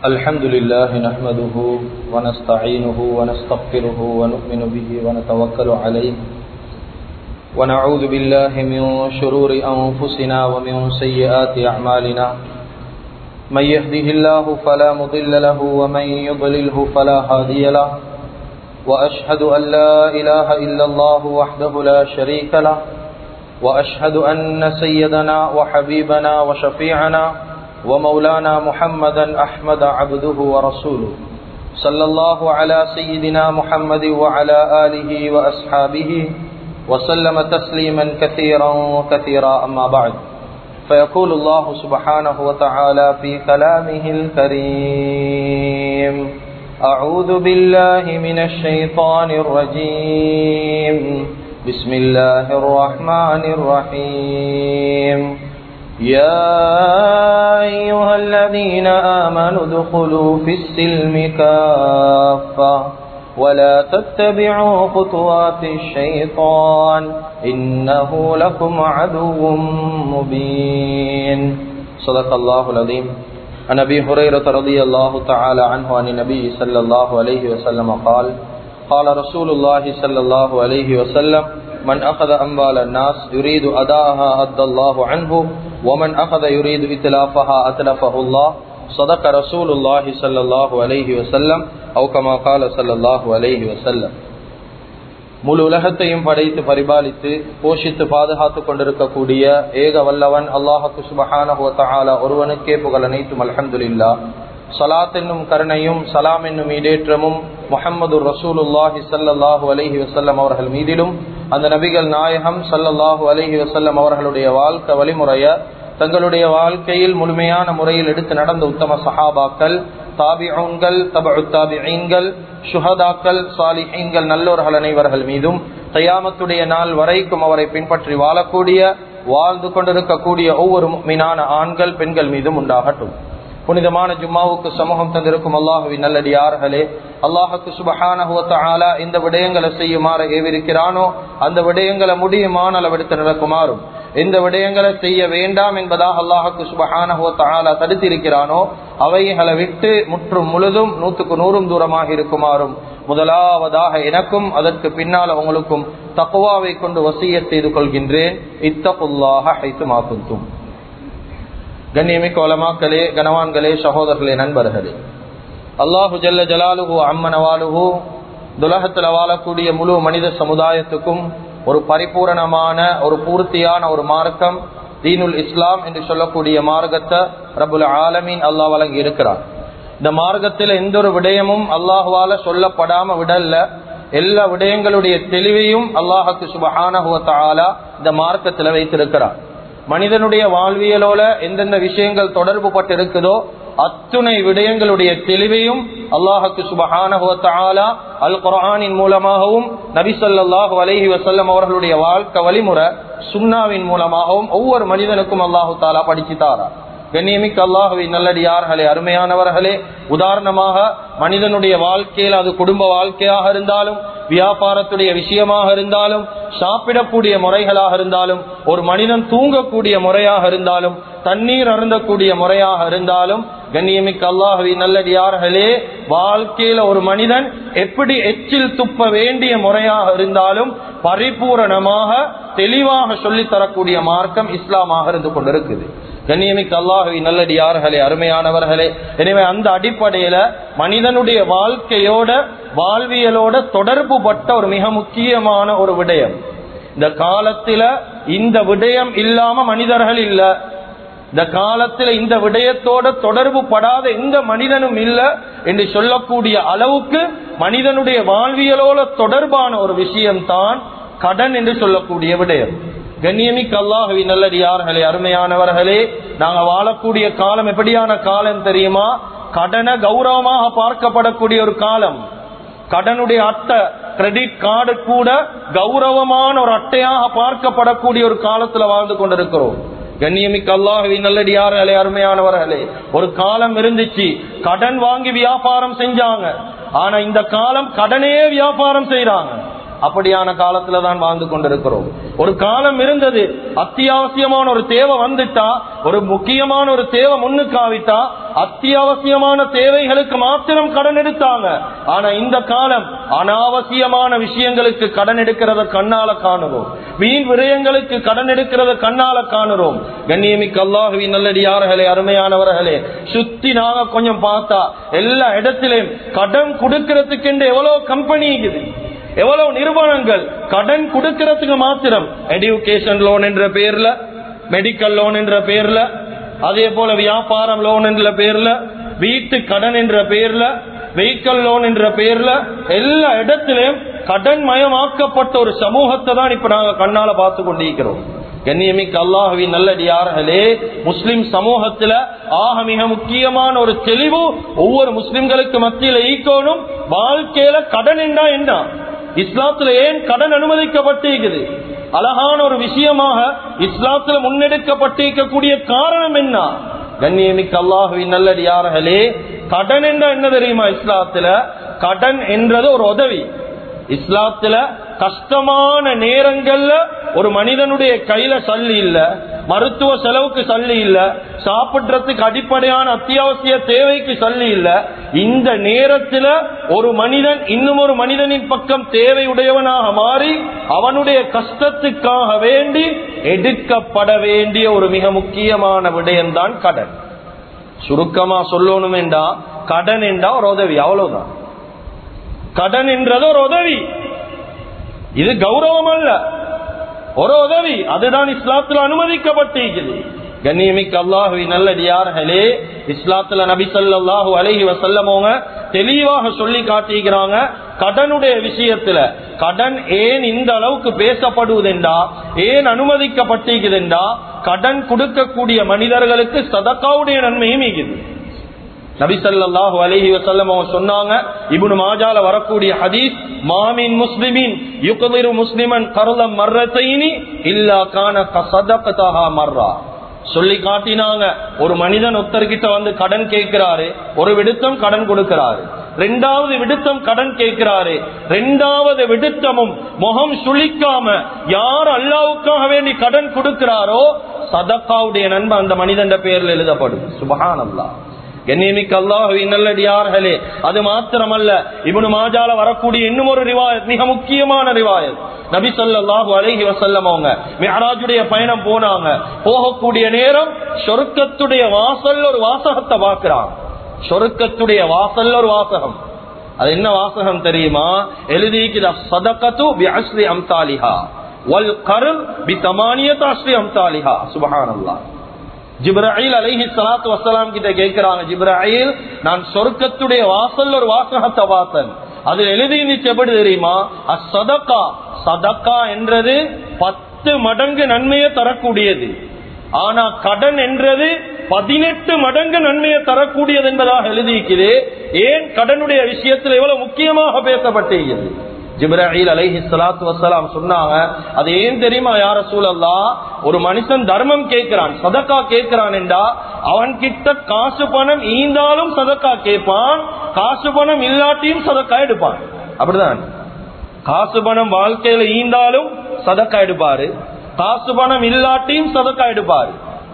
الحمد لله نحمده ونستعينه ونستغفره ونؤمن به ونتوكل عليه ونعوذ بالله من شرور أنفسنا ومن سيئات أعمالنا من يهده الله فلا مضل له ومن يضلله فلا هادي له وأشهد أن لا إله إلا الله وحده لا شريك له وأشهد أن سيدنا وحبيبنا وشفيعنا ومولانا محمدا أحمد عبده ورسوله صلى الله على سيدنا محمد وعلى آله وأصحابه وسلم تسليما كثيرا كثيرا أما بعد فيقول الله سبحانه وتعالى في كلامه الكريم أعوذ بالله من الشيطان الرجيم بسم الله الرحمن الرحيم يا أيها الذين آمنوا ادخلوا في السلم كافة ولا تتبعوا خطوات الشيطان إنه لكم عدو مبين صدق الله العظيم عن أبي هريرة رضي الله تعالى عنه عن النبي صلى الله عليه وسلم قال قال رسول الله صلى الله عليه وسلم من أخذ أموال الناس يريد أداءها أدى الله عنه ومن أخذ يريد إتلافها أتلفه الله صدق رسول الله صلى الله عليه وسلم أو كما قال صلى الله عليه وسلم முழு உலகத்தையும் படைத்து பரிபாலித்து போஷித்து பாதுகாத்து கொண்டிருக்கக்கூடிய ஏக வல்லவன் அல்லாஹு சுபஹான ஒருவனுக்கே புகழ் அனைத்தும் அலமதுல்லா சலாத் என்னும் கருணையும் சலாம் என்னும் ஈடேற்றமும் முகமது ரசூலுல்லாஹி சல்லாஹூ அலஹி வசல்லம் அவர்கள் மீதிலும் அந்த நபிகள் நாயகம் சல்லல்லாஹூ அலஹி வசல்லம் அவர்களுடைய வாழ்க்கை வழிமுறைய தங்களுடைய வாழ்க்கையில் முழுமையான முறையில் எடுத்து நடந்த உத்தம சஹாபாக்கள் தாபிஊன்கள் தபு தாபிகள் சுஹதாக்கள் சாலிஹீன்கள் நல்லோர்கள் அனைவர்கள் மீதும் தயாமத்துடைய நாள் வரைக்கும் அவரை பின்பற்றி வாழக்கூடிய வாழ்ந்து கொண்டிருக்கக்கூடிய ஒவ்வொரு மீனான ஆண்கள் பெண்கள் மீதும் உண்டாகட்டும் புனிதமான ஜும்மாவுக்கு சமூகம் தந்திருக்கும் அல்லாஹுவின் நல்லடியார்களே அல்லாஹுக்கு சுபஹான இந்த விடயங்களை செய்யுமாறு ஏவிருக்கிறானோ அந்த விடயங்களை முடியுமான அளவெடுத்து நடக்குமாறும் எந்த விடயங்களை செய்ய வேண்டாம் என்பதாக அல்லாஹுக்கு சுபஹான தடுத்திருக்கிறானோ அவைகளை விட்டு முற்றும் முழுதும் நூற்றுக்கு நூறும் தூரமாக இருக்குமாறும் முதலாவதாக எனக்கும் அதற்கு பின்னால் உங்களுக்கும் தக்குவாவை கொண்டு வசிய செய்து கொள்கின்றேன் இத்தகுல்லாக ஹைத்துமாக்கும் கண்ணியமிக்க வளமாக்களே கனவான்களே சகோதரர்களே நண்பர்களே அல்லாஹு ஜல்ல ஜலாலுஹு அம்மனவாலுஹு துலகத்தில் வாழக்கூடிய முழு மனித சமுதாயத்துக்கும் ஒரு பரிபூரணமான ஒரு பூர்த்தியான ஒரு மார்க்கம் தீனுல் இஸ்லாம் என்று சொல்லக்கூடிய மார்க்கத்தை ரபுல் ஆலமீன் அல்லாஹ் வழங்கி இருக்கிறார் இந்த மார்க்கத்தில் எந்த ஒரு விடயமும் அல்லாஹுவால சொல்லப்படாம விடல்ல எல்லா விடயங்களுடைய தெளிவையும் அல்லாஹுக்கு சுபஹானஹுவத்தாலா இந்த மார்க்கத்தில் வைத்திருக்கிறார் மனிதனுடைய வாழ்வியலோட எந்தெந்த விஷயங்கள் தொடர்பு பட்டு இருக்குதோ அத்துணை விடயங்களுடைய தெளிவையும் அல்லாஹுக்கு சுபஹானஹுவத்தாலா அல் குரானின் மூலமாகவும் நபிசல்லாஹு அலஹி வசல்லம் அவர்களுடைய வாழ்க்கை வழிமுறை சுண்ணாவின் மூலமாகவும் ஒவ்வொரு மனிதனுக்கும் அல்லாஹு தாலா படிச்சு தாரா கண்ணியமிக்க அல்லாஹுவின் நல்லடியார்களே அருமையானவர்களே உதாரணமாக மனிதனுடைய வாழ்க்கையில் அது குடும்ப வாழ்க்கையாக இருந்தாலும் வியாபாரத்துடைய விஷயமாக இருந்தாலும் சாப்பிடக்கூடிய முறைகளாக இருந்தாலும் ஒரு மனிதன் தூங்கக்கூடிய முறையாக இருந்தாலும் தண்ணீர் அருந்தக்கூடிய முறையாக இருந்தாலும் கண்ணியமிக்க அல்லாஹவி நல்லடியார்களே வாழ்க்கையில ஒரு மனிதன் எப்படி எச்சில் துப்ப வேண்டிய முறையாக இருந்தாலும் பரிபூரணமாக தெளிவாக சொல்லித் தரக்கூடிய மார்க்கம் இஸ்லாமாக இருந்து கொண்டிருக்குது கண்ணியமிக்க அல்லாஹவி நல்லடியார்களே அருமையானவர்களே எனவே அந்த அடிப்படையில மனிதனுடைய வாழ்க்கையோட வாழ்வியலோட தொடர்பு பட்ட ஒரு மிக முக்கியமான ஒரு விடயம் இந்த காலத்தில இந்த விடயம் இல்லாம மனிதர்கள் இல்ல இந்த காலத்துல இந்த விடயத்தோட தொடர்பு படாத எந்த மனிதனும் இல்ல என்று சொல்லக்கூடிய அளவுக்கு மனிதனுடைய வாழ்வியலோட தொடர்பான ஒரு விஷயம்தான் கடன் என்று சொல்லக்கூடிய விடயம் கண்ணியமிக்க அல்லாஹவி நல்லடியார்களே அருமையானவர்களே நாங்க வாழக்கூடிய காலம் எப்படியான காலம் தெரியுமா கடனை கௌரவமாக பார்க்கப்படக்கூடிய ஒரு காலம் கடனுடைய அட்டை கிரெடிட் கார்டு கூட கௌரவமான ஒரு அட்டையாக பார்க்கப்படக்கூடிய ஒரு காலத்துல வாழ்ந்து கொண்டிருக்கிறோம் கண்ணியமிக்க அல்லாஹவி நல்லடியார்களே அருமையானவர்களே ஒரு காலம் இருந்துச்சு கடன் வாங்கி வியாபாரம் செஞ்சாங்க ஆனா இந்த காலம் கடனே வியாபாரம் செய்யறாங்க அப்படியான காலத்துல தான் வாழ்ந்து கொண்டிருக்கிறோம் ஒரு காலம் இருந்தது அத்தியாவசியமான ஒரு தேவை வந்துட்டா ஒரு முக்கியமான ஒரு தேவை முன்னுக்காவிட்டா அத்தியாவசியமான தேவைகளுக்கு மாத்திரம் கடன் எடுத்தாங்க ஆனா இந்த காலம் அனாவசியமான விஷயங்களுக்கு கடன் எடுக்கிறத கண்ணால காணுறோம் வீண் விரயங்களுக்கு கடன் எடுக்கிறத கண்ணால காணுறோம் கண்ணியமிக்கு அல்லாஹுவின் நல்லடியார்களே அருமையானவர்களே சுத்தி நாங்க கொஞ்சம் பார்த்தா எல்லா இடத்திலையும் கடன் கொடுக்கறதுக்கு எவ்வளவு கம்பெனி இருக்குது எவ்வளவு நிறுவனங்கள் கடன் கொடுக்கறதுக்கு மாத்திரம் எடுகேஷன் லோன் என்ற பேர்ல மெடிக்கல் லோன் என்ற பேர்ல அதே போல வியாபாரம் லோன் என்ற பேர்ல வீட்டு கடன் என்ற பேர்ல வெஹிக்கல் லோன் என்ற பேர்ல எல்லா இடத்திலும் கடன் மயமாக்கப்பட்ட ஒரு சமூகத்தை தான் இப்ப நாங்க கண்ணால பார்த்து கொண்டிருக்கிறோம் கண்ணியமிக்க அல்லாஹுவின் நல்லடியார்களே முஸ்லிம் சமூகத்துல ஆக மிக முக்கியமான ஒரு தெளிவு ஒவ்வொரு முஸ்லிம்களுக்கு மத்தியில ஈக்கோனும் வாழ்க்கையில கடன் என்றா என்ன இஸ்லாத்துல ஏன் கடன் அனுமதிக்கப்பட்டிருக்குது அழகான ஒரு விஷயமாக இஸ்லாத்துல முன்னெடுக்கப்பட்டிருக்கக்கூடிய காரணம் என்ன கண்ணியமிக்க அல்லாஹுவின் நல்லடியார்களே கடன் என்றா என்ன தெரியுமா இஸ்லாத்துல கடன் என்றது ஒரு உதவி இஸ்லாத்துல கஷ்டமான நேரங்கள்ல ஒரு மனிதனுடைய கையில சல்லி இல்ல மருத்துவ செலவுக்கு சல்லி இல்ல சாப்பிடுறதுக்கு அடிப்படையான அத்தியாவசிய தேவைக்கு சல்லி இல்ல இந்த நேரத்துல ஒரு மனிதன் இன்னும் ஒரு மனிதனின் பக்கம் தேவையுடையவனாக மாறி அவனுடைய கஷ்டத்துக்காக வேண்டி எடுக்கப்பட வேண்டிய ஒரு மிக முக்கியமான விடயம்தான் கடன் சுருக்கமா சொல்லணும் என்றா கடன் என்றா ஒரு உதவி அவ்வளவுதான் கடன் என்றது ஒரு உதவி இது கௌரவம் அல்ல ஒரு உதவி அதுதான் இஸ்லாத்துல அனுமதிக்கப்பட்டிருக்கிறது கண்ணியமிக்க அல்லாஹுவி நல்லடியார்களே இஸ்லாத்துல நபி ஸல்லல்லாஹு அலைஹி வஸல்லமோங்க தெளிவாக சொல்லி காட்டிக்கிறாங்க கடனுடைய விஷயத்துல கடன் ஏன் இந்த அளவுக்கு பேசப்படுவதென்றா ஏன் அனுமதிக்கப்பட்டிருக்குதுண்டா கடன் கொடுக்கக்கூடிய மனிதர்களுக்கு சதக்காவுடைய நன்மையும் இருக்குது நபிசல்லாஹு அலஹி வசல்லம் அவங்க சொன்னாங்க இபுனு மாஜால வரக்கூடிய ஹதீஸ் மாமின் முஸ்லிமின் யுகதிரு முஸ்லிமன் கருளம் மர்ரத்தைனி இல்லா கான சதகதஹா மர்ரா சொல்லி காட்டினாங்க ஒரு மனிதன் ஒருத்தர்கிட்ட வந்து கடன் கேட்கிறாரு ஒரு விடுத்தம் கடன் கொடுக்கிறாரு ரெண்டாவது விடுத்தம் கடன் கேட்கிறாரு ரெண்டாவது விடுத்தமும் முகம் சுளிக்காம யார் அல்லாவுக்காக வேண்டி கடன் கொடுக்கிறாரோ சதக்காவுடைய நன்மை அந்த மனிதன் பேர்ல எழுதப்படும் சுபஹான் அல்லா கண்ணியமிக்க அல்லாஹுவின் நல்லடியார்களே அது மாத்திரமல்ல இவனு மாஜால வரக்கூடிய இன்னும் ஒரு ரிவாயத் மிக முக்கியமான ரிவாயத் நபி சொல்லாஹு அலைஹி வசல்லம் அவங்க மிஹராஜுடைய பயணம் போனாங்க போகக்கூடிய நேரம் சொருக்கத்துடைய வாசல்ல ஒரு வாசகத்தை பார்க்கிறாங்க சொருக்கத்துடைய வாசல்ல ஒரு வாசகம் அது என்ன வாசகம் தெரியுமா எழுதிக்கிற சதகத்து பிஅஸ்ரி அம்சாலிஹா வல் கருள் பி தமானியத் அஸ்ரி அம்சாலிஹா சுபஹானல்லாஹ் ஜிப்ராஹில் அலைஹி சலாத்து வசலாம் கிட்ட கேட்கிறாங்க ஜிப்ராஹில் நான் சொர்க்கத்துடைய வாசல் ஒரு வாசகத்தை பார்த்தேன் அது எழுதி எப்படி தெரியுமா அசதக்கா சதக்கா என்றது பத்து மடங்கு நன்மையை தரக்கூடியது ஆனா கடன் என்றது பதினெட்டு மடங்கு நன்மையை தரக்கூடியது என்பதாக எழுதியிருக்குது ஏன் கடனுடைய விஷயத்தில் எவ்வளவு முக்கியமாக பேசப்பட்டிருக்கிறது ஜிப்ராஹில் அலைஹி சலாத்து வசலாம் சொன்னாங்க அது ஏன் தெரியுமா யார சூழல்லா ஒரு மனுஷன் தர்மம் கேட்கிறான் சதக்கா கேட்கிறான் என்றா அவன் கிட்ட காசு பணம் ஈந்தாலும் சதக்கா கேட்பான் காசு பணம் இல்லாட்டியும் சதக்கா எடுப்பான் அப்படிதான் காசு பணம் வாழ்க்கையில ஈந்தாலும் சதக்கா எடுப்பாரு காசு பணம் இல்லாட்டியும் சதக்கா எடுப்பாரு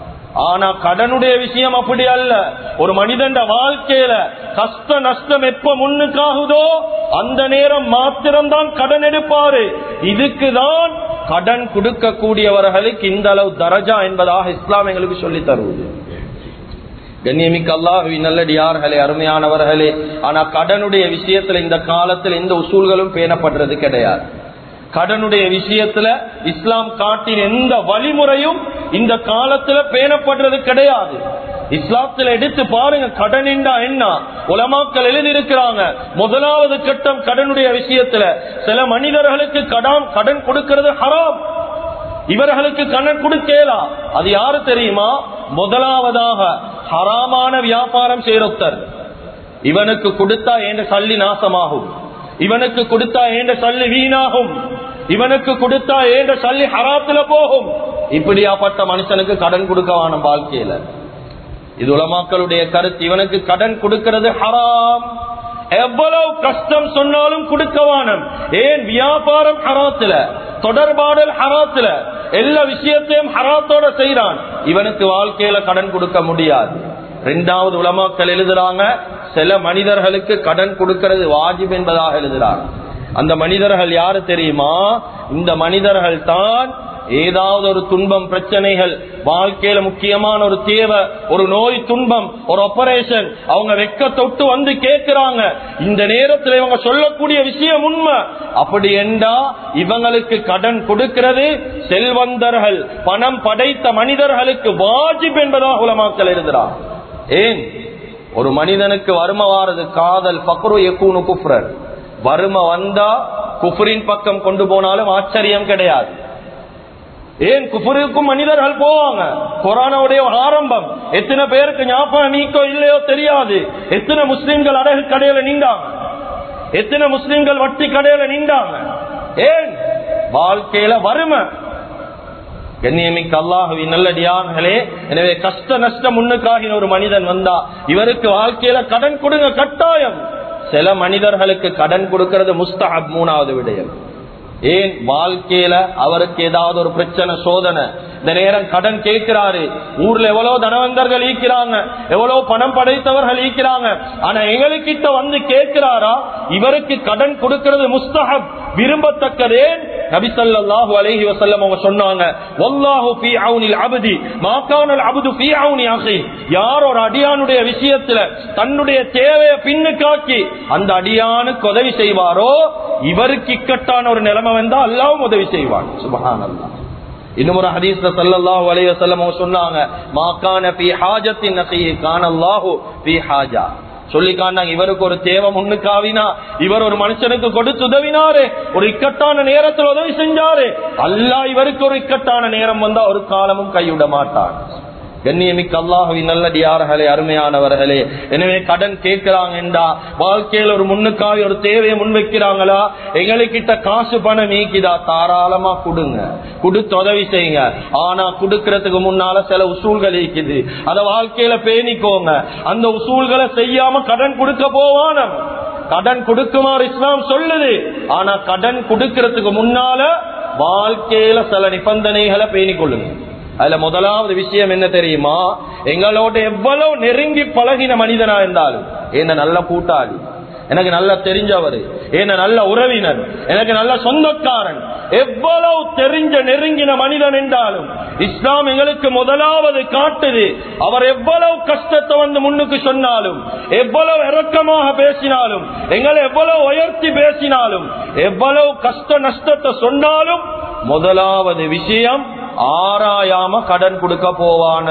ஆனா கடனுடைய விஷயம் அப்படி அல்ல ஒரு மனிதன் வாழ்க்கையில கஷ்ட நஷ்டம் எப்ப முன்னுக்காகுதோ அந்த நேரம் மாத்திரம்தான் கடன் எடுப்பாரு இதுக்குதான் கடன் கொடுக்கக்கூடியவர்களுக்கு இந்த அளவு தரஜா என்பதாக இஸ்லாம் எங்களுக்கு சொல்லி தருவது கண்ணியமிக்க அல்லாஹுவி நல்லடியார்களே அருமையானவர்களே ஆனா கடனுடைய விஷயத்துல இந்த காலத்துல எந்த உசூல்களும் பேணப்படுறது கிடையாது கடனுடைய விஷயத்துல இஸ்லாம் காட்டின் எந்த வழிமுறையும் இந்த காலத்துல பேணப்படுறது கிடையாது இஸ்லாத்துல எடுத்து பாருங்க கடன் என்றா என்ன உலமாக்கள் எழுதியிருக்கிறாங்க முதலாவது கட்டம் கடனுடைய விஷயத்துல சில மனிதர்களுக்கு கடன் கடன் கொடுக்கிறது ஹராம் இவர்களுக்கு கடன் கொடுக்கலாம் அது யாரு தெரியுமா முதலாவதாக ஹராமான வியாபாரம் செய்யறொத்தர் இவனுக்கு கொடுத்தா என்ற சல்லி நாசமாகும் இவனுக்கு கொடுத்தா ஏண்ட சல்லி வீணாகும் இவனுக்கு கொடுத்தா ஏண்ட சல்லி ஹராத்துல போகும் இப்படியாப்பட்ட மனுஷனுக்கு கடன் கொடுக்கவான வாழ்க்கையில இது உலமாக்களுடைய கருத்து இவனுக்கு கடன் கொடுக்கிறது ஹராம் எவ்வளவு கஷ்டம் சொன்னாலும் கொடுக்கவானம் ஏன் வியாபாரம் ஹராத்துல தொடர்பாடல் ஹராத்துல எல்லா விஷயத்தையும் ஹராத்தோட செய்யறான் இவனுக்கு வாழ்க்கையில கடன் கொடுக்க முடியாது ரெண்டாவது உலமாக்கள் எழுதுறாங்க சில மனிதர்களுக்கு கடன் கொடுக்கிறது வாஜிப் என்பதாக எழுதுறாங்க அந்த மனிதர்கள் யாரு தெரியுமா இந்த மனிதர்கள் தான் ஏதாவது ஒரு துன்பம் பிரச்சனைகள் வாழ்க்கையில முக்கியமான ஒரு தேவை ஒரு நோய் துன்பம் ஒரு ஆபரேஷன் அவங்க வெக்க தொட்டு வந்து கேட்கிறாங்க இந்த நேரத்தில் இவங்க சொல்லக்கூடிய விஷயம் உண்மை அப்படி என்றா இவங்களுக்கு கடன் கொடுக்கிறது செல்வந்தர்கள் பணம் படைத்த மனிதர்களுக்கு வாஜிப் என்பதாக உலமாக்கல் எழுதுறார் ஏன் ஒரு மனிதனுக்கு வறுமை வாரது காதல் பக்ரு எக்கூனு குஃப்ரர் வறுமை வந்தா குஃபரின் பக்கம் கொண்டு போனாலும் ஆச்சரியம் கிடையாது ஏன் குஃபருக்கும் மனிதர்கள் போவாங்க கொரோனாவுடைய ஆரம்பம் எத்தனை பேருக்கு ஞாபகம் நீக்கோ இல்லையோ தெரியாது எத்தனை முஸ்லிம்கள் அடகு கடையில நீண்டாங்க எத்தனை முஸ்லிம்கள் வட்டி கடையில நீண்டாங்க ஏன் வாழ்க்கையில வறுமை கண்ணியமிக்க அல்லாஹுவின் நல்லடியார்களே எனவே கஷ்ட நஷ்டம் முன்னுக்காகின ஒரு மனிதன் வந்தா இவருக்கு வாழ்க்கையில கடன் கொடுங்க கட்டாயம் சில மனிதர்களுக்கு கடன் கொடுக்கிறது முஸ்தஹப் மூணாவது விடயம் ஏன் வாழ்க்கையில அவருக்கு ஏதாவது ஒரு பிரச்சனை சோதனை இந்த நேரம் கடன் கேட்கிறாரு ஊர்ல எவ்வளவு தனவந்தர்கள் ஈக்கிறாங்க எவ்வளவு பணம் படைத்தவர்கள் ஈக்கிறாங்க ஆனா எங்களுக்கிட்ட வந்து கேட்கிறாரா இவருக்கு கடன் கொடுக்கிறது முஸ்தஹப் விரும்பத்தக்கதே நபிசல்லாஹு அலைஹி வஸல்லம் அவங்க சொன்னாங்க வல்லாஹு ஃபீ அவுனில் அப்தி மா கானல் அப்து ஃபீ அவுனி அஹி யார் ஒரு அடியானுடைய விஷயத்துல தன்னுடைய தேவையை பின்னுக்காக்கி அந்த அடியானுக்கு உதவி செய்வாரோ இவருக்கு இக்கட்டான ஒரு நிலைமை வந்தா அல்லாவும் உதவி செய்வான் சுபஹானல்லாஹ் இன்னும் ஒரு ஹதீஸ்ல ஸல்லல்லாஹு அலைஹி வஸல்லம் அவங்க சொன்னாங்க மா கான ஃபீ ஹாஜத்தின் நஸீஹி கான அல்லாஹு ஃபீ ஹாஜா சொல்லி காண்டாங்க இவருக்கு ஒரு தேவை முன்னுக்காவினா இவர் ஒரு மனுஷனுக்கு கொடுத்து உதவினாரு ஒரு இக்கட்டான நேரத்தில் உதவி செஞ்சாரு அல்லாஹ் இவருக்கு ஒரு இக்கட்டான நேரம் வந்தா ஒரு காலமும் கைவிட மாட்டான் கண்ணியமிக்க அல்லாஹுவின் நல்லடியார்களே அருமையானவர்களே எனவே கடன் கேட்கிறாங்க என்றா வாழ்க்கையில் ஒரு முன்னுக்காக ஒரு தேவையை முன்வைக்கிறாங்களா எங்களுக்கிட்ட காசு பணம் நீக்கிதா தாராளமா கொடுங்க கொடுத்து உதவி செய்யுங்க ஆனா கொடுக்கறதுக்கு முன்னால சில உசூல்கள் இருக்குது அத வாழ்க்கையில பேணிக்கோங்க அந்த உசூல்களை செய்யாம கடன் கொடுக்க போவானம் கடன் கொடுக்குமாறு இஸ்லாம் சொல்லுது ஆனா கடன் கொடுக்கறதுக்கு முன்னால வாழ்க்கையில சில நிபந்தனைகளை பேணிக்கொள்ளுங்க அதுல முதலாவது விஷயம் என்ன தெரியுமா எங்களோட எவ்வளவு நெருங்கி பழகின மனிதனா இருந்தாலும் என்ன நல்ல கூட்டாளி எனக்கு நல்ல தெரிஞ்சவர் என்ன நல்ல உறவினர் எனக்கு நல்ல சொந்தக்காரன் எவ்வளவு தெரிஞ்ச நெருங்கின மனிதன் என்றாலும் இஸ்லாம் எங்களுக்கு முதலாவது காட்டுது அவர் எவ்வளவு கஷ்டத்தை வந்து முன்னுக்கு சொன்னாலும் எவ்வளவு இறக்கமாக பேசினாலும் எங்களை எவ்வளவு உயர்த்தி பேசினாலும் எவ்வளவு கஷ்ட நஷ்டத்தை சொன்னாலும் முதலாவது விஷயம் ஆராயாம கடன் கொடுக்க போவான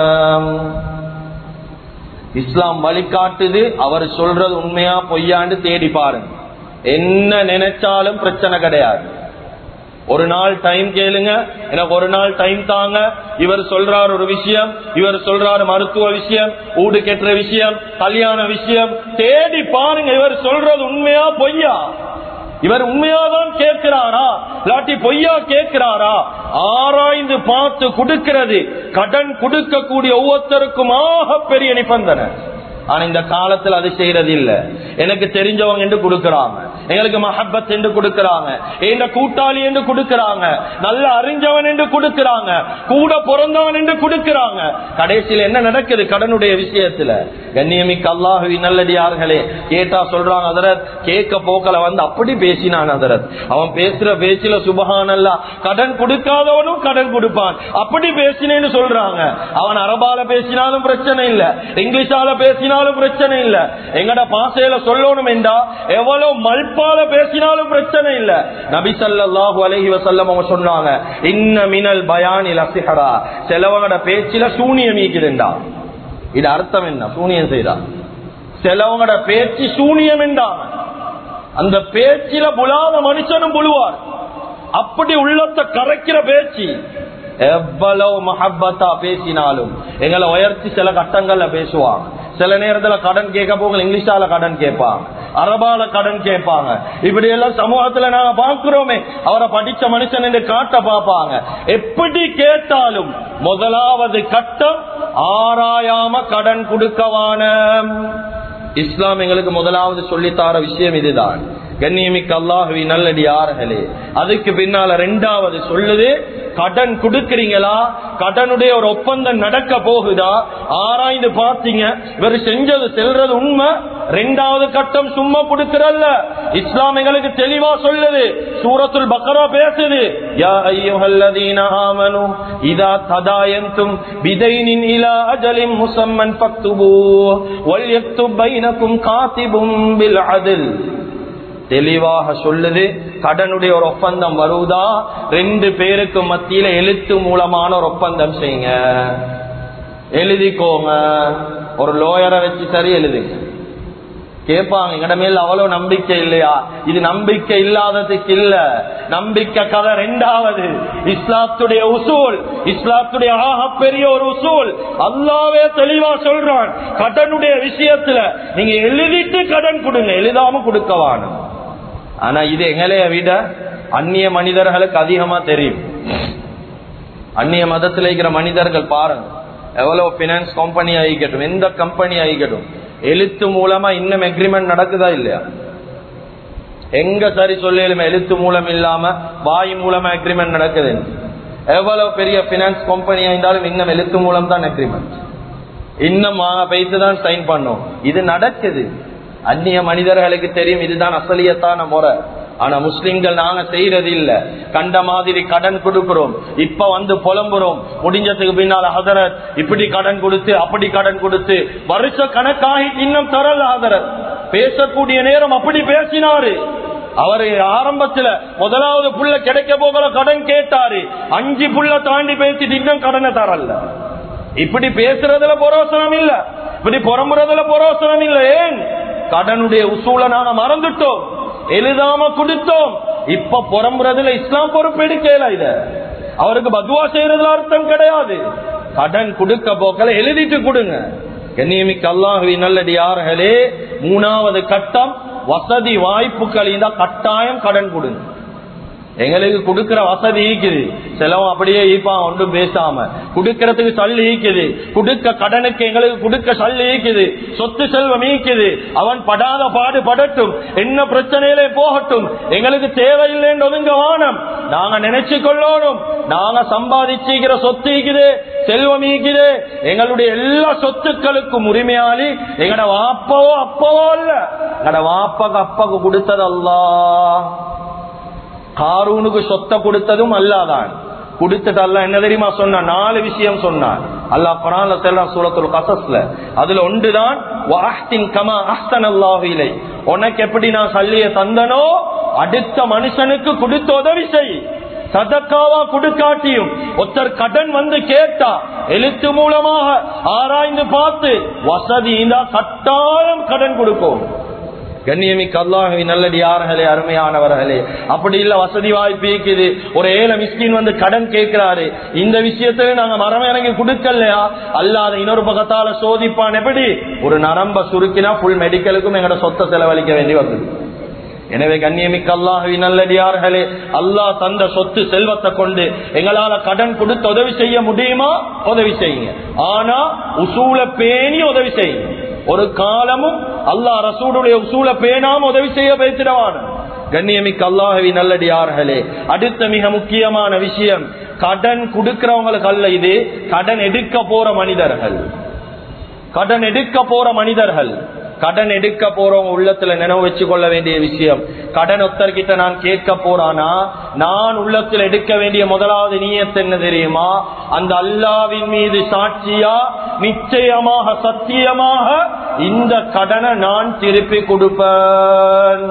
இஸ்லாம் வழிகாட்டுது அவர் சொல்றது உண்மையா பொய்யாண்டு தேடி பாருங்க என்ன நினைச்சாலும் பிரச்சனை கிடையாது ஒரு நாள் டைம் கேளுங்க எனக்கு ஒரு நாள் டைம் தாங்க இவர் சொல்றார் ஒரு விஷயம் இவர் சொல்றாரு மருத்துவ விஷயம் ஊடு கெட்டுற விஷயம் கல்யாண விஷயம் தேடி பாருங்க இவர் சொல்றது உண்மையா பொய்யா இவர் உண்மையாதான் கேட்கிறாரா இல்லாட்டி பொய்யா கேட்கிறாரா ஆராய்ந்து பார்த்து கொடுக்கிறது கடன் கொடுக்கக்கூடிய ஒவ்வொருத்தருக்கும் ஆக பெரிய நிபந்தனை ஆனா இந்த காலத்துல அது செய்யறது இல்ல எனக்கு தெரிஞ்சவங்க என்று கொடுக்கறாங்க எங்களுக்கு மஹப்பத் என்று கொடுக்கறாங்க எந்த கூட்டாளி என்று கொடுக்கறாங்க நல்ல அறிஞ்சவன் என்று கொடுக்கறாங்க கூட பிறந்தவன் என்று கொடுக்கறாங்க கடைசியில் என்ன நடக்குது கடனுடைய விஷயத்துல கண்ணியமிக்க அல்லாஹுவி நல்லடியார்களே கேட்டா சொல்றாங்க அதரத் கேட்க போக்கல வந்து அப்படி பேசினான் அதரத் அவன் பேசுற பேச்சில சுபஹானல்லா கடன் கொடுக்காதவனும் கடன் கொடுப்பான் அப்படி பேசினேன்னு சொல்றாங்க அவன் அரபால பேசினாலும் பிரச்சனை இல்ல இங்கிலீஷால பேசினாலும் பிரச்சனை இல்ல எங்கட பாசையில சொல்லணும் என்றா எவ்வளவு மல்பால பேசினாலும் பிரச்சனை இல்ல நபி ஸல்லல்லாஹு அலைஹி வஸல்லம் அவங்க சொன்னாங்க இன்ன மினல் பயானில் அசிஹரா சிலவங்கட பேச்சில சூனியம் ஈக்குதுண்டா இது அர்த்தம் என்ன சூனியம் செய்தா சிலவங்கட பேச்சு சூனியம் என்றாங்க அந்த பேச்சில புலாத மனுஷனும் புழுவார் அப்படி உள்ளத்தை கரைக்கிற பேச்சு எவ்வளவு மஹப்பத்தா பேசினாலும் எங்களை உயர்த்தி சில கட்டங்கள்ல பேசுவாங்க சில நேரத்துல கடன் கேட்க போக இங்கிலீஷால கடன் கேட்பாங்க அரபால கடன் கேட்பாங்க இப்படி எல்லாம் சமூகத்துல நாங்க பாக்குறோமே அவரை படிச்ச மனுஷன் என்று காட்ட பார்ப்பாங்க எப்படி கேட்டாலும் முதலாவது கட்டம் ஆராயாம கடன் கொடுக்கவான இஸ்லாம் எங்களுக்கு முதலாவது சொல்லித்தார விஷயம் இதுதான் கண்ணியமிக்க அல்லாஹுவி நல்லடியார்களே அதுக்கு பின்னால ரெண்டாவது சொல்லுது கடன் கொடுக்கறீங்களா கடனுடைய ஒரு ஒப்பந்தம் நடக்க போகுதா ஆராய்ந்து பார்த்தீங்க இவர் செஞ்சது செல்றது உண்மை ரெண்டாவது கட்டம் சும்மா கொடுக்கறல்ல இஸ்லாம் எங்களுக்கு தெளிவா சொல்லுது சூரத்துல் பக்கரா பேசுது யா ஐயுஹல்லதீன ஆமனு இதா ததாயந்தும் பிதைனின் இலா அஜலின் முசம்மன் ஃபக்துபூ வல் யக்துப் பைனக்கும் காத்திபும் பில் அத்ல் தெளிவாக சொல்லுது கடனுடைய ஒரு ஒப்பந்தம் வருவதா ரெண்டு பேருக்கு மத்தியில எழுத்து மூலமான ஒரு ஒப்பந்தம் செய்யுங்க எழுதிக்கோங்க ஒரு லோயரை வச்சு சரி எழுதுங்க கேட்பாங்க எங்கட மேல அவ்வளவு நம்பிக்கை இல்லையா இது நம்பிக்கை இல்லாததுக்கு இல்ல நம்பிக்கை கதை ரெண்டாவது இஸ்லாத்துடைய உசூல் இஸ்லாத்துடைய ஆக பெரிய ஒரு உசூல் அல்லாவே தெளிவா சொல்றான் கடனுடைய விஷயத்துல நீங்க எழுதிட்டு கடன் கொடுங்க எழுதாம கொடுக்கவான ஆனா இது எங்களைய விட அந்நிய மனிதர்களுக்கு அதிகமா தெரியும் அந்நிய மதத்தில் இருக்கிற மனிதர்கள் பாருங்க எவ்வளவு பினான்ஸ் கம்பெனி ஆகிக்கட்டும் எந்த கம்பெனி ஆகிக்கட்டும் எழுத்து மூலமா இன்னும் எக்ரிமெண்ட் நடக்குதா இல்லையா எங்க சரி சொல்லலுமே எழுத்து மூலம் இல்லாம வாய் மூலமா எக்ரிமெண்ட் நடக்குது எவ்வளவு பெரிய பினான்ஸ் கம்பெனி ஆயிருந்தாலும் இன்னும் எழுத்து மூலம் தான் எக்ரிமெண்ட் இன்னும் பைத்து தான் சைன் பண்ணும் இது நடக்குது அந்நிய மனிதர்களுக்கு தெரியும் இதுதான் அசலியத்தான முறை ஆனா முஸ்லிம்கள் நாங்க செய்யறது இல்ல கண்ட மாதிரி கடன் கொடுக்கிறோம் இப்ப வந்து புலம்புறோம் முடிஞ்சதுக்கு பின்னால ஹதரத் இப்படி கடன் கொடுத்து அப்படி கடன் கொடுத்து வருஷ கணக்காகி இன்னும் தரல ஹதரத் பேசக்கூடிய நேரம் அப்படி பேசினாரு அவரு ஆரம்பத்துல முதலாவது புள்ள கிடைக்க போகிற கடன் கேட்டாரு அஞ்சு புள்ள தாண்டி பேசிட்டு இன்னும் கடனை தரல இப்படி பேசுறதுல பொரோசனம் இல்ல இப்படி புறம்புறதுல பொரோசனம் இல்ல ஏன் கடனுடைய உசூல நாங்க மறந்துட்டோம் எழுதாம கொடுத்தோம் இப்ப புறம்புறதுல இஸ்லாம் பொறுப்பெடுக்கல இத அவருக்கு பத்வா செய்யறதுல அர்த்தம் கிடையாது கடன் கொடுக்க போக்கல எழுதிட்டு கொடுங்க கண்ணியமிக்க அல்லாஹுவி நல்லடியார்களே மூணாவது கட்டம் வசதி வாய்ப்புகள் இருந்தா கட்டாயம் கடன் கொடுங்க எங்களுக்கு கொடுக்கிற வசதி ஈக்குது செலவும் அப்படியே ஈப்பான் ஒன்றும் பேசாம குடுக்கறதுக்கு சல்லி ஈக்குது குடுக்க கடனுக்கு எங்களுக்கு கொடுக்க சல்லி ஈக்குது சொத்து செல்வம் ஈக்குது அவன் படாத பாடு படட்டும் என்ன பிரச்சனையிலே போகட்டும் எங்களுக்கு தேவையில்லைன்னு ஒதுங்க வானம் நாங்க நினைச்சு கொள்ளணும் நாங்க சம்பாதிச்சுக்கிற சொத்து ஈக்குது செல்வம் ஈக்குது எங்களுடைய எல்லா சொத்துக்களுக்கும் உரிமையாளி எங்கட வாப்பவோ அப்பவோ இல்ல எங்கட வாப்பக்கு அப்பாக்கு கொடுத்ததல்லா காரூனுக்கு சொத்தை கொடுத்ததும் அல்லாதான் கொடுத்துட்டு அல்ல என்ன தெரியுமா சொன்ன நாலு விஷயம் சொன்னான் அல்லாஹ் குரான்ல செல்லாம் சூரத்துல் கசஸ்ல அதுல ஒன்றுதான் வாஹ்தின் கமா அஹ்சன் அல்லாஹிலை உனக்கு எப்படி நான் சல்லிய தந்தனோ அடுத்த மனுஷனுக்கு கொடுத்த உதவி செய் சதக்காவா கொடுக்காட்டியும் ஒருத்தர் கடன் வந்து கேட்டா எழுத்து மூலமாக ஆராய்ந்து பார்த்து வசதி இருந்தா கட்டாயம் கடன் கொடுக்கும் கண்ணியமிக்க அல்லாஹவி நல்லடியார்களே அருமையானவர்களே அப்படி இல்ல வசதி வாய்ப்பு இருக்குது ஒரு ஏழை மிஸ்கின் வந்து கடன் கேட்கிறாரு இந்த விஷயத்துல நாங்க மரம் இறங்கி கொடுக்கலையா அல்லாத இன்னொரு பக்கத்தால சோதிப்பான் எப்படி ஒரு நரம்ப சுருக்கினா புல் மெடிக்கலுக்கும் எங்கட சொத்தை செலவழிக்க வேண்டி வந்தது எனவே கண்ணியமிக்க அல்லாஹவி நல்லடியார்களே அல்லாஹ் தந்த சொத்து செல்வத்தை கொண்டு எங்களால கடன் கொடுத்து உதவி செய்ய முடியுமா உதவி செய்யுங்க ஆனா உசூல பேணி உதவி செய்யுங்க ஒரு காலமும் அல்லாஹ் ரசூலுடைய உசூல பேணாம உதவி செய்ய பேசிடவான கண்ணியமிக்க அல்லாஹவி நல்லடியார்களே அடுத்த மிக முக்கியமான விஷயம் கடன் கொடுக்கிறவங்களுக்கு அல்ல இது கடன் எடுக்க போற மனிதர்கள் கடன் எடுக்க போற மனிதர்கள் கடன் எடுக்க போறவங்க உள்ளத்துல நினைவு வச்சு கொள்ள வேண்டிய விஷயம் கடன் ஒத்தர்கிட்ட நான் கேட்க போறானா நான் உள்ளத்தில் எடுக்க வேண்டிய முதலாவது நீயத்து என்ன தெரியுமா அந்த அல்லாவின் மீது சாட்சியா நிச்சயமாக சத்தியமாக இந்த கடனை நான் திருப்பி கொடுப்பேன்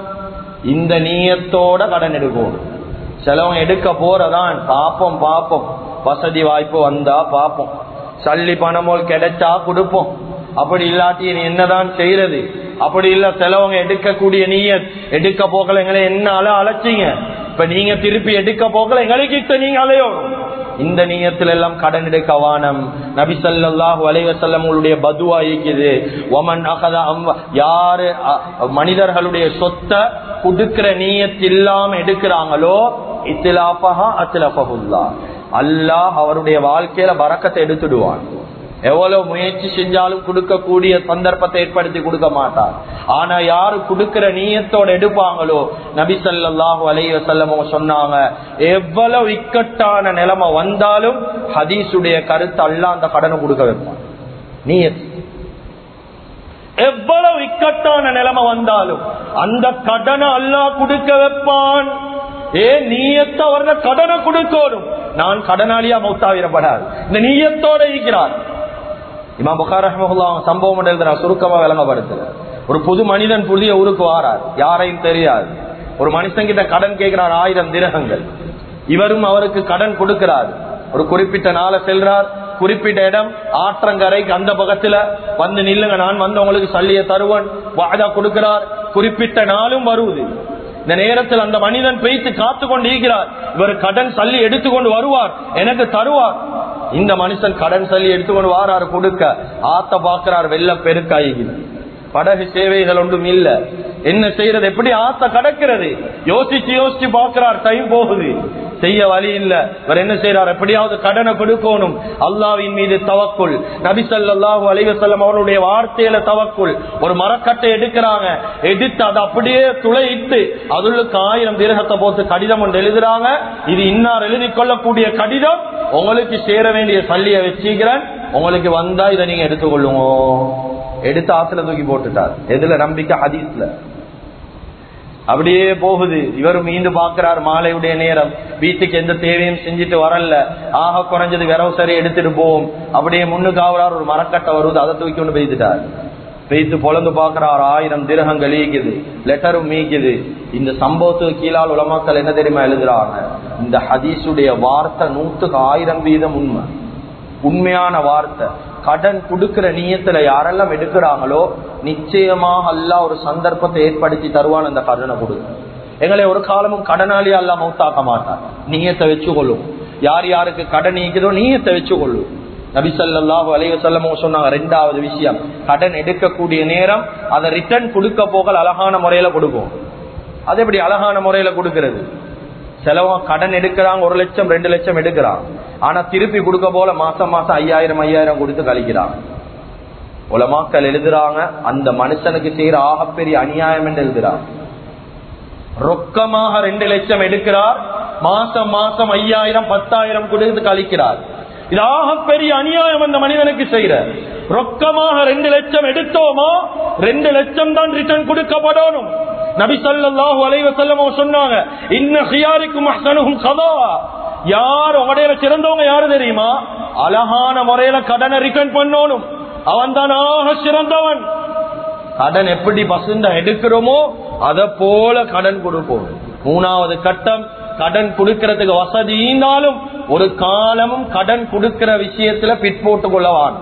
இந்த நீயத்தோட கடன் எடுக்கணும் சிலவங்க எடுக்க போறதான் பாப்போம் பாப்போம் வசதி வாய்ப்பு வந்தா பாப்போம் சல்லி பணமோல் கிடைச்சா கொடுப்போம் அப்படி இல்லாட்டி நீ என்னதான் செய்யறது அப்படி இல்ல செலவங்க எடுக்கக்கூடிய நீய எடுக்க போகல எங்களை என்ன அல அழைச்சிங்க இப்ப நீங்க திருப்பி எடுக்க போகல எங்களுக்கு நீங்க அலையோ இந்த நீயத்துல எல்லாம் கடன் எடுக்க வானம் நபி சல்லாஹூ அலைவசல்லம் உங்களுடைய பதுவா இருக்குது ஒமன் அகதா யாரு மனிதர்களுடைய சொத்தை கொடுக்கிற நீயத் இல்லாம எடுக்கிறாங்களோ இத்திலாபகா அத்திலபகுல்லா அல்லாஹ் அவருடைய வாழ்க்கையில பறக்கத்தை எடுத்துடுவான் எவ்வளவு முயற்சி செஞ்சாலும் கொடுக்கக்கூடிய சந்தர்ப்பத்தை ஏற்படுத்தி கொடுக்க மாட்டார் ஆனா யாரு கொடுக்கிற நீயத்தோட எடுப்பாங்களோ நபி ஸல்லல்லாஹு அலைஹி வஸல்லம் அவங்க சொன்னாங்க எவ்வளவு இக்கட்டான நிலைமை வந்தாலும் ஹதீஸுடைய கருத்து அல்லாஹ் அந்த கடனை கொடுக்க வைப்பான் நீயத் எவ்வளவு இக்கட்டான நிலைமை வந்தாலும் அந்த கடனை அல்லாஹ் கொடுக்க வைப்பான் ஏ நீயத்தை அவர்த கடனை கொடுக்கணும் நான் கடனாளியா மௌத்தாவிடப்படாது இந்த நீயத்தோட இருக்கிறார் இமாம் புகார் ரஹ்மஹுல்லா அவங்க சம்பவம் எழுதுற சுருக்கமா விளங்கப்படுத்துற ஒரு புது மனிதன் புதிய ஊருக்கு வாரார் யாரையும் தெரியாது ஒரு மனுஷன் கிட்ட கடன் கேட்கிறார் ஆயிரம் திரகங்கள் இவரும் அவருக்கு கடன் கொடுக்கிறார் ஒரு குறிப்பிட்ட நாளை செல்றார் குறிப்பிட்ட இடம் ஆற்றங்கரைக்கு அந்த பக்கத்துல வந்து நில்லுங்க நான் வந்து உங்களுக்கு சல்லிய தருவன் வாதா கொடுக்கிறார் குறிப்பிட்ட நாளும் வருவது இந்த நேரத்தில் அந்த மனிதன் பெய்த்து காத்து கொண்டு இருக்கிறார் இவர் கடன் சல்லி எடுத்துக்கொண்டு வருவார் எனக்கு தருவார் இந்த மனுஷன் கடன் சல்லி எடுத்துக்கொண்டு வாராரு கொடுக்க ஆத்த பாக்குறார் வெள்ள பெருக்காயிகிறது படகு சேவைகள் ஒன்றும் இல்ல என்ன செய்யறது எப்படி ஆத்த கடக்கிறது யோசிச்சு யோசிச்சு பாக்குறார் டைம் போகுது செய்ய வழி இல்ல இவர் என்ன செய்யறார் எப்படியாவது கடனை கொடுக்கணும் அல்லாவின் மீது தவக்குள் நபி ஸல்லல்லாஹு அலைஹி வஸல்லம் அவருடைய வார்த்தையில தவக்குள் ஒரு மரக்கட்டை எடுக்கிறாங்க எடுத்து அதை அப்படியே துளையிட்டு அதுளுக்கு ஆயிரம் திரகத்தை போட்டு கடிதம் ஒன்று எழுதுறாங்க இது இன்னார் எழுதி கொள்ளக்கூடிய கடிதம் உங்களுக்கு சேர வேண்டிய சல்லிய வச்சுக்கிறேன் உங்களுக்கு வந்தா இதை நீங்க எடுத்துக்கொள்ளுங்க எடுத்து ஆத்துல தூக்கி போட்டுட்டார் எதுல நம்பிக்கை ஹதீஸ்ல அப்படியே போகுது இவர் மீண்டு பாக்குறார் மாலையுடைய நேரம் வீட்டுக்கு எந்த தேவையும் செஞ்சுட்டு வரல ஆக குறைஞ்சது விரவு சரி எடுத்துட்டு போவோம் அப்படியே முன்னுக்கு ஆகுறார் ஒரு மரக்கட்டை வருது அதை தூக்கி கொண்டு பெய்துட்டார் பெய்து பொழந்து பாக்குறார் ஆயிரம் திரகங்கள் ஈக்குது லெட்டரும் மீக்குது இந்த சம்பவத்துக்கு கீழால் உலமாக்கள் என்ன தெரியுமா எழுதுறாங்க இந்த ஹதீஸுடைய வார்த்தை நூத்துக்கு ஆயிரம் வீதம் உண்மை உண்மையான வார்த்தை கடன் கொடுக்கிற நீயத்துல யாரெல்லாம் எடுக்கிறாங்களோ நிச்சயமாக அல்ல ஒரு சந்தர்ப்பத்தை ஏற்படுத்தி தருவான் அந்த கடனை கொடுக்க எங்களை ஒரு காலமும் கடனாளி அல்ல மௌத்தாக்க மாட்டான் நீயத்தை வச்சு கொள்ளும் யார் யாருக்கு கடன் நீக்குதோ நீயத்தை வச்சு கொள்ளும் நபிசல்லாஹு அலைய செல்லமோ சொன்னாங்க ரெண்டாவது விஷயம் கடன் எடுக்கக்கூடிய நேரம் அதை ரிட்டர்ன் கொடுக்க போகல் அழகான முறையில கொடுக்கும் அது எப்படி அழகான முறையில கொடுக்கிறது செலவா கடன் எடுக்கிறாங்க ஒரு லட்சம் ரெண்டு லட்சம் எடுக்கிறான் ஆனா திருப்பி கொடுக்க போல மாசம் மாசம் ஐயாயிரம் ஐயாயிரம் கொடுத்து கழிக்கிறாங்க உலமாக்கள் எழுதுறாங்க அந்த மனுஷனுக்கு செய்யற ஆகப்பெரிய அநியாயம் என்று எழுதுறாங்க ரொக்கமாக ரெண்டு லட்சம் எடுக்கிறார் மாசம் மாசம் ஐயாயிரம் பத்தாயிரம் கொடுத்து கழிக்கிறார் இது ஆகப்பெரிய அநியாயம் அந்த மனிதனுக்கு செய்யற ரொக்கமாக ரெண்டு லட்சம் எடுத்தோமோ ரெண்டு லட்சம் தான் ரிட்டர்ன் கொடுக்கப்படணும் நபி ஸல்லல்லாஹு அலைஹி வஸல்லம் சொன்னாங்க இன்ன ஹியாரிக்கும் அஹ்சனுஹும் கதா யார் உங்களுடைய சிறந்தவங்க யாரு தெரியுமா அழகான முறையில கடனை ரிட்டர்ன் பண்ணணும் அவன் தான் ஆக சிறந்தவன் கடன் எப்படி பசுந்த எடுக்கிறோமோ அத போல கடன் கொடுப்போம் மூணாவது கட்டம் கடன் கொடுக்கறதுக்கு வசதி இருந்தாலும் ஒரு காலமும் கடன் கொடுக்கிற விஷயத்துல பிற்போட்டு கொள்ளவான்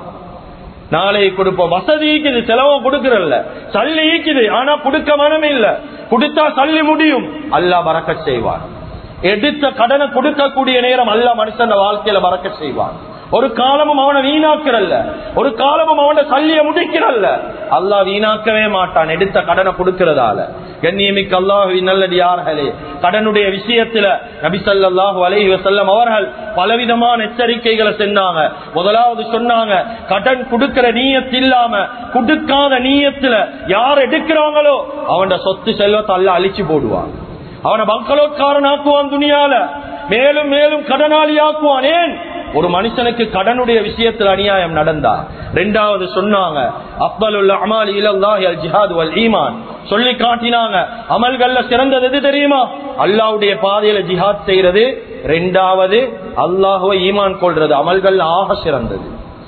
நாளை கொடுப்போம் வசதி ஈக்குது செலவும் கொடுக்கறல்ல சல்லி ஈக்குது ஆனா கொடுக்க மனமே இல்ல கொடுத்தா சல்லி முடியும் அல்லாஹ் பறக்க செய்வான் எடுத்த கடனை கொடுக்கக்கூடிய நேரம் அல்ல மனுஷன் வாழ்க்கையில பறக்க செய்வான் ஒரு காலமும் அவனை வீணாக்கிறல்ல ஒரு காலமும் அவனை சல்லிய முடிக்கிறல்ல அல்லாஹ் வீணாக்கவே மாட்டான் எடுத்த கடனை கொடுக்கிறதால கண்ணியமிக்கு அல்லாஹுவின் நல்லடியார்களே கடனுடைய விஷயத்துல நபிசல்லாஹு அலைஹி வசல்லம் அவர்கள் பலவிதமான எச்சரிக்கைகளை செஞ்சாங்க முதலாவது சொன்னாங்க கடன் கொடுக்கிற நீயத்து இல்லாம கொடுக்காத நீயத்துல யார் எடுக்கிறாங்களோ அவன் சொத்து செல்வத்தை அல்ல அழிச்சு போடுவான் அவனை பங்களோட்காரன் ஆக்குவான் துணியால மேலும் மேலும் கடனாளி ஆக்குவான் ஏன் ஒரு மனுஷனுக்கு கடனுடைய விஷயத்தில் அநியாயம் நடந்தா ரெண்டாவது சொன்னாங்க அப்தலுல் அமால் இலல்லாஹி அல் ஜிஹாத் வல் ஈமான் சொல்லி காட்டினாங்க அமல்கள்ல சிறந்தது எது தெரியுமா அல்லாஹ்வுடைய பாதையில ஜிஹாத் செய்யறது ரெண்டாவது அல்லாஹுவை ஈமான் கொள்றது அமல்கள் ஆக சிறந்தது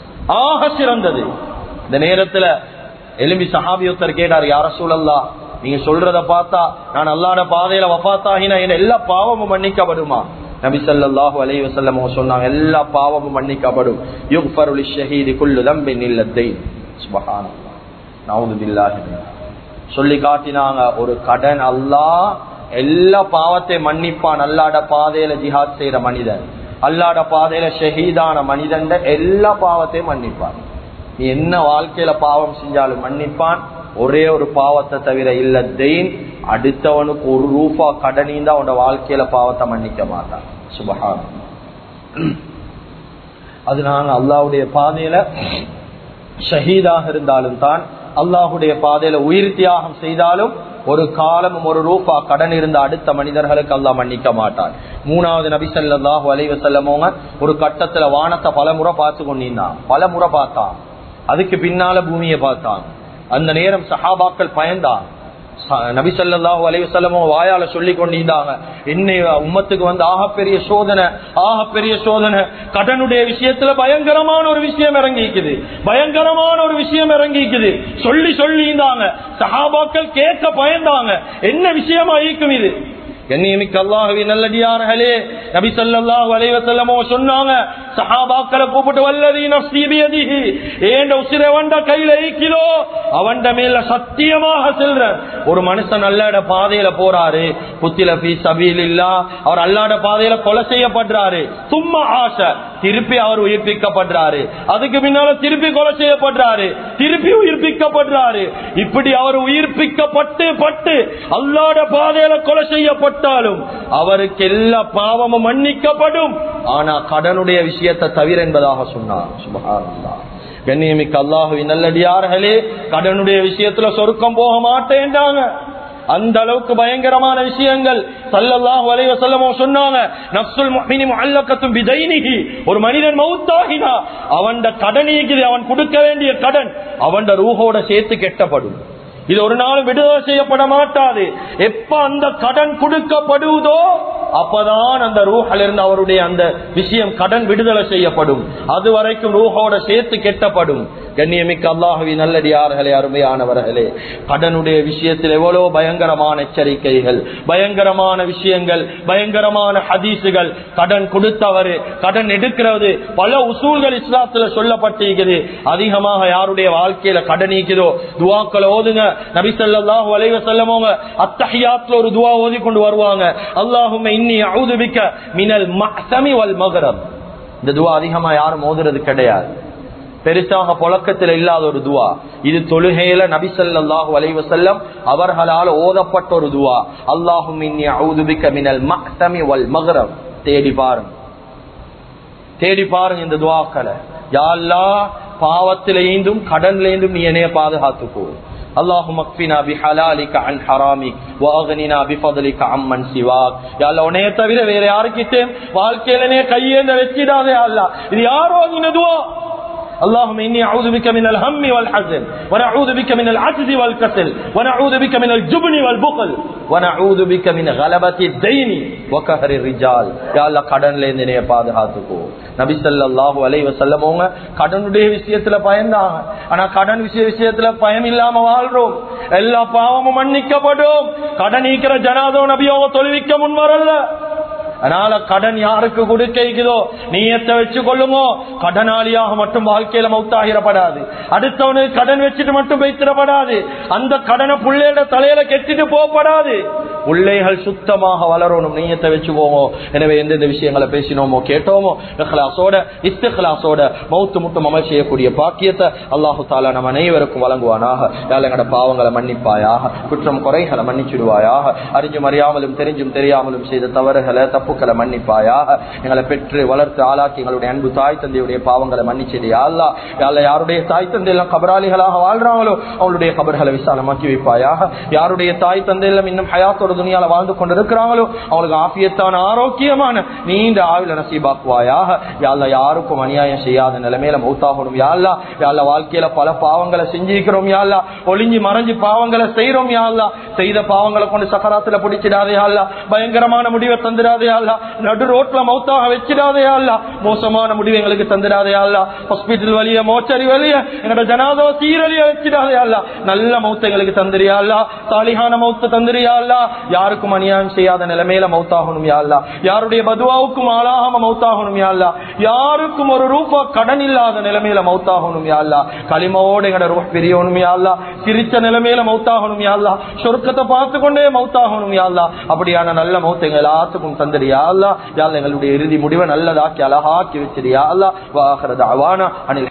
ஆக சிறந்தது இந்த நேரத்துல எலும்பி சஹாபியொத்தர் கேட்டார் யார சூழல்லா நீங்க சொல்றத பார்த்தா நான் அல்லாட பாதையில வபாத்தாகினா என் எல்லா பாவமும் மன்னிக்கப்படுமா நபி ஸல்லல்லாஹு அலைஹி வஸல்லம் சொன்னாங்க எல்லா பாவமும் மன்னிக்கப்படும் யுக்ஃபரு லிஷ்ஷஹீதி குல்லு தம்பின் இல்லத்தை சுப்ஹானல்லாஹ் நவுது பில்லாஹி சொல்லி காட்டினாங்க ஒரு கடன் அல்லாஹ் எல்லா பாவத்தையும் மன்னிப்பான் அல்லாட பாதையில ஜிஹாத் செய்யற மனிதன் அல்லாட பாதையில ஷஹீதான மனிதன் எல்லா பாவத்தையும் மன்னிப்பான் நீ என்ன வாழ்க்கையில பாவம் செஞ்சாலும் மன்னிப்பான் ஒரே ஒரு பாவத்தை தவிர இல்ல தெயின் அடுத்தவனுக்கு ஒரு ரூபா கடனீந்தா அவனோட வாழ்க்கையில பாவத்தை மன்னிக்க மாட்டான் சுபகான் அது நாங்க அல்லாவுடைய பாதையில ஷஹீதாக இருந்தாலும் தான் அல்லாஹுடைய பாதையில உயிர் தியாகம் செய்தாலும் ஒரு காலமும் ஒரு ரூபா கடன் இருந்த அடுத்த மனிதர்களுக்கு அல்லாஹ் மன்னிக்க மாட்டான் மூணாவது நபி ஸல்லல்லாஹு அலைஹி வஸல்லமோங்க ஒரு கட்டத்துல வானத்தை பல முறை பார்த்து கொண்டிருந்தான் பல முறை பார்த்தான் அதுக்கு பின்னால பூமியை பார்த்தான் அந்த நேரம் சஹாபாக்கள் பயந்தான் ச- நபி ஸல்லல்லாஹு அலைஹி வஸல்லம் வாயால சொல்லி கொண்டிருந்தாங்க இன்னைய உம்மத்துக்கு வந்து ஆகப்பெரிய சோதனை ஆகப்பெரிய சோதனை கடனுடைய விஷயத்துல பயங்கரமான ஒரு விஷயம் இறங்கிக்குது பயங்கரமான ஒரு விஷயம் இறங்கிக்குது சொல்லி சொல்லி இருந்தாங்க சஹாபாக்கள் கேட்க பயந்தாங்க என்ன விஷயமா இருக்கும் இது கண்ணியமிக்க அல்லாஹுவின் நல்லடியார்களே நபி ஸல்லல்லாஹு அலைஹி வஸல்லம் சொன்னாங்க சஹாபாக்களை கூப்பிட்டு வல்லதி நஃப்ஸி பியதிஹி ஏண்ட உசிரை வண்ட கையில ஈக்கிலோ அவன்ட மேல சத்தியமாக செல்ற ஒரு மனுஷன் அல்லாட பாதையில போறாரு புத்தில பி சபீலில்லா அவர் அல்லாட பாதையில கொலை செய்யப்படுறாரு சும்மா ஆசை திருப்பி அவர் உயிர்ப்பிக்கப்படுறாரு அதுக்கு பின்னால திருப்பி கொலை செய்யப்படுறாரு திருப்பி உயிர்ப்பிக்கப்படுறாரு இப்படி அவர் உயிர்ப்பிக்கப்பட்டு பட்டு அல்லாட பாதையில கொலை செய்யப்பட்டாலும் அவருக்கு எல்லா பாவமும் மன்னிக்கப்படும் ஆனா கடனுடைய விஷயத்தை தவிர என்பதாக சொன்னார் சுபஹானல்லாஹ் கண்ணியமிக்க அல்லாஹுவின் நல்லடியார்களே கடனுடைய விஷயத்துல சொருக்கம் போக மாட்டேன்டாங்க அந்த அளவுக்கு பயங்கரமான விஷயங்கள் சல்லல்லாஹு அலைஹி வஸல்லம் சொன்னாங்க நஃப்சுல் முஃமினி முஅல்லகத்தும் பிதைனிஹி ஒரு மனிதன் மௌத்தாகினா அவன்ட கடன் இருக்குது அவன் கொடுக்க வேண்டிய கடன் அவன்ட ரூஹோட சேர்த்து கெட்டப்படும் இது ஒரு நாள் விடுதலை செய்யப்பட மாட்டாது எப்ப அந்த கடன் கொடுக்கப்படுவதோ அப்பதான் அந்த ரூஹில் இருந்து அவருடைய அந்த விஷயம் கடன் விடுதலை செய்யப்படும் அது வரைக்கும் ரூஹோட சேர்த்து கெட்டப்படும் கண்ணியமிக்க அல்லாஹவி நல்லடியார்களே அருமையானவர்களே கடனுடைய விஷயத்தில் எவ்வளவு பயங்கரமான எச்சரிக்கைகள் பயங்கரமான விஷயங்கள் பயங்கரமான ஹதீசுகள் கடன் கொடுத்தவர் கடன் எடுக்கிறது பல உசூல்கள் இஸ்லாத்துல சொல்லப்பட்டிருக்குது அதிகமாக யாருடைய வாழ்க்கையில கடன் நீக்குதோ துவாக்களை ஓதுங்க நபி ஸல்லல்லாஹு அலைஹி வஸல்லமோங்க அத்தஹியாத்ல ஒரு துவா ஓதி கொண்டு வருவாங்க அல்லாஹும்ம இன்னி அஊது பிக்க மினல் மஹ்சமி வல் மக்ரப் இந்த துவா அதிகமா யாரும் ஓதுறது கிடையாது பெருசாக புழக்கத்தில் இல்லாத ஒரு துவா இது தொழுகையில நபி ஸல்லல்லாஹு அலைஹி வஸல்லம் அவர்களால் ஓதப்பட்ட ஒரு துவா அல்லாஹும் இன்னி அஊது பிக்க மினல் மஹ்சமி வல் மக்ரப் தேடி பாருங்க தேடி பாருங்க இந்த துவாக்களை யா அல்லாஹ் பாவத்திலேந்தும் கடன்லேந்தும் நீ என்னைய பாதுகாத்துக்கோ اللهم اكفنا بحلالك عن حرامك واغننا بفضلك عمن سواك يا الله உன்னைய தவிர வேற யாருக்கிட்டேயும் வாழ்க்கையில நீ கையேந்த வச்சிடாதே அல்லாஹ் இது யாரோ இந்த துவா اللهم إني أعوذ بك من الهم والحزن ونعوذ بك من العجز والكسل ونعوذ بك من الجبن والبخل ونعوذ بك من غلبة الدين وكهر الرجال يا الله கடன்ல இருந்து என்னைய பாதுகாத்துக்கோ நபி ஸல்லல்லாஹு அலைஹி வஸல்லம் அவங்க கடனுடைய விஷயத்துல பயந்தாங்க ஆனா கடன் விஷய விஷயத்துல பயம் இல்லாம வாழ்றோம் எல்லா பாவமும் மன்னிக்கப்படும் கடன் நீக்கிற ஜனாதோ நபியோக தொழுவிக்க முன் வரல அதனால கடன் யாருக்கு கொடுக்க இருக்குதோ நீயத்தை வச்சு கொள்ளுங்க கடனாளியாக மட்டும் வாழ்க்கையில மௌத்தாகிடப்படாது அடுத்தவனுக்கு கடன் வச்சுட்டு மட்டும் வைத்திடப்படாது அந்த கடனை புள்ளையோட தலையில கெட்டிட்டு போகப்படாது பிள்ளைகள் சுத்தமாக வளரணும் நீயத்தை வச்சு போவோம் எனவே எந்தெந்த விஷயங்களை பேசினோமோ கேட்டோமோ இஹ்லாஸோட இஸ்திஹ்லாஸோட மௌத்து முட்டும் அமல் செய்யக்கூடிய பாக்கியத்தை அல்லாஹு தாலா நம்ம அனைவருக்கும் வழங்குவானாக யாழ் எங்கட பாவங்களை மன்னிப்பாயாக குற்றம் குறைகளை மன்னிச்சிடுவாயாக அறிஞ்சும் அறியாமலும் தெரிஞ்சும் தெரியாமலும் செய்த தவறுகளை தப்புக்களை மன்னிப்பாயாக எங்களை பெற்று வளர்த்து ஆளாக்கி எங்களுடைய அன்பு தாய் தந்தையுடைய பாவங்களை மன்னிச்சிடியா அல்லா யாழ்ல யாருடைய தாய் தந்தை எல்லாம் கபராளிகளாக வாழ்றாங்களோ அவளுடைய கபர்களை விசாலமாக்கி வைப்பாயாக யாருடைய தாய் தந்தை எல்லாம் இன்னும் ஹயாத்தோட துணியால வாழ்ந்து கொண்டிருக்கிறாங்களோ அவங்களுக்கு ஆபியத்தான ஆரோக்கியமான நீண்ட ஆயுள நசீபாக்குவாயாக யாழ்ல யாருக்கும் அநியாயம் செய்யாத நிலைமையில மௌத்தாகணும் யாழ்லா யாழ்ல வாழ்க்கையில பல பாவங்களை செஞ்சிருக்கிறோம் யாழ்லா ஒளிஞ்சி மறைஞ்சு பாவங்களை செய்யறோம் யாழ்லா செய்த பாவங்களை கொண்டு சக்கராத்துல பிடிச்சிடாதே யாழ்லா பயங்கரமான முடிவை தந்துடாதே யாழ்லா நடு ரோட்ல மௌத்தாக வச்சிடாதே யாழ்லா மோசமான முடிவு எங்களுக்கு தந்துடாதே யாழ்லா ஹாஸ்பிட்டல் வழிய மோச்சரி வழிய எங்களோட ஜனாதோ சீரழிய வச்சிடாதே யாழ்லா நல்ல மௌத்த எங்களுக்கு தந்திரியாள்லா சாலிஹான மௌத்த தந்திரியாள்லா யாருக்கும் அநியாயம் செய்யாத நிலைமையில மௌத்தாகணும் யாழ்லா யாருடைய பதுவாவுக்கும் ஆளாகாம மௌத்தாகணும் யாழ்லா யாருக்கும் ஒரு ரூபா கடன் இல்லாத நிலைமையில மௌத்தாகணும் யாழ்லா களிமாவோட எங்கட ரூபா பிரியணும் யாழ்லா சிரிச்ச நிலைமையில மௌத்தாகணும் யாழ்லா சொர்க்கத்தை பார்த்து கொண்டே மௌத்தாகணும் யாழ்லா அப்படியான நல்ல மௌத்த எங்க எல்லாத்துக்கும் தந்திரியா அல்லா யாழ் எங்களுடைய இறுதி முடிவை நல்லதாக்கி அழகாக்கி வச்சிருயா அல்லா வாஹரது அவானா அனில்